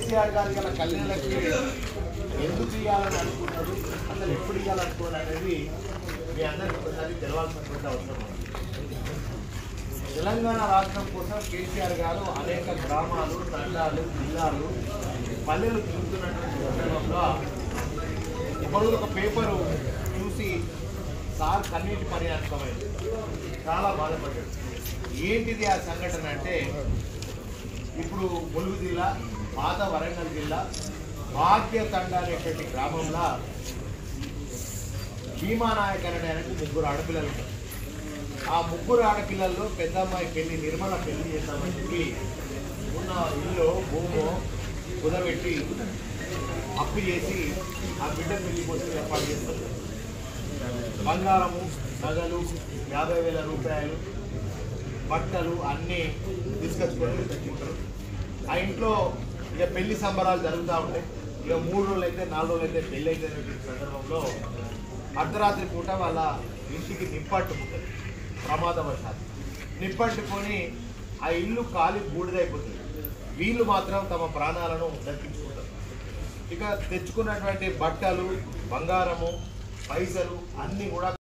కేసీఆర్ గారి గల కళ్యాణలక్ష్మి ఎందుకు ఇవ్వాలని అనుకున్నాడు అసలు ఎప్పుడు ఇవ్వాలనుకున్నాడు అనేది మీ అందరికీ ఒకసారి తెలవాల్సినటువంటి అవసరం ఉంది తెలంగాణ రాష్ట్రం కోసం కేసీఆర్ గారు అనేక గ్రామాలు తండాలు జిల్లాలు పల్లెలు తిరుగుతున్నటువంటి సందర్భంలో ఒకరోజు ఒక పేపరు చూసి సార్ కన్నీటి పర్యాటకమైంది చాలా బాధపడ్డాడు ఏంటిది ఆ సంఘటన అంటే ఇప్పుడు ములుగు జిల్లా పాత వరంగల్ జిల్లా భాగ్య తండ అనేటువంటి గ్రామంలో భీమానాయక్ అనే ఆయనకు ముగ్గురు ఆడపిల్లలు ఉన్నారు ఆ ముగ్గురు ఆడపిల్లల్లో పెద్ద అమ్మాయి పెళ్లి నిర్మల పెళ్లి చేద్దామని చెప్పి ఉన్న ఇల్లు భూమో కుదబెట్టి అప్పు చేసి ఆ బిడ్డ పెళ్లి కోసం ఏర్పాటు చేస్తారు బంగారము నగలు యాభై వేల రూపాయలు బట్టలు అన్నీ తీసుకొచ్చుకొని పెట్టుకుంటారు ఆ ఇంట్లో ఇక పెళ్లి సంబరాలు జరుగుతూ ఉంటాయి ఇక మూడు రోజులు అయితే నాలుగు రోజులు అయితే పెళ్లి అయితే సందర్భంలో అర్ధరాత్రి పూట వాళ్ళ ఇంటికి నిప్పట్టుకుంటుంది ప్రమాదవశాత్తు నిప్పట్టుకొని ఆ ఇల్లు కాలి బూడిదైపోతుంది వీళ్ళు మాత్రం తమ ప్రాణాలను దక్కించుకుంటారు ఇక తెచ్చుకున్నటువంటి బట్టలు బంగారము పైసలు అన్నీ కూడా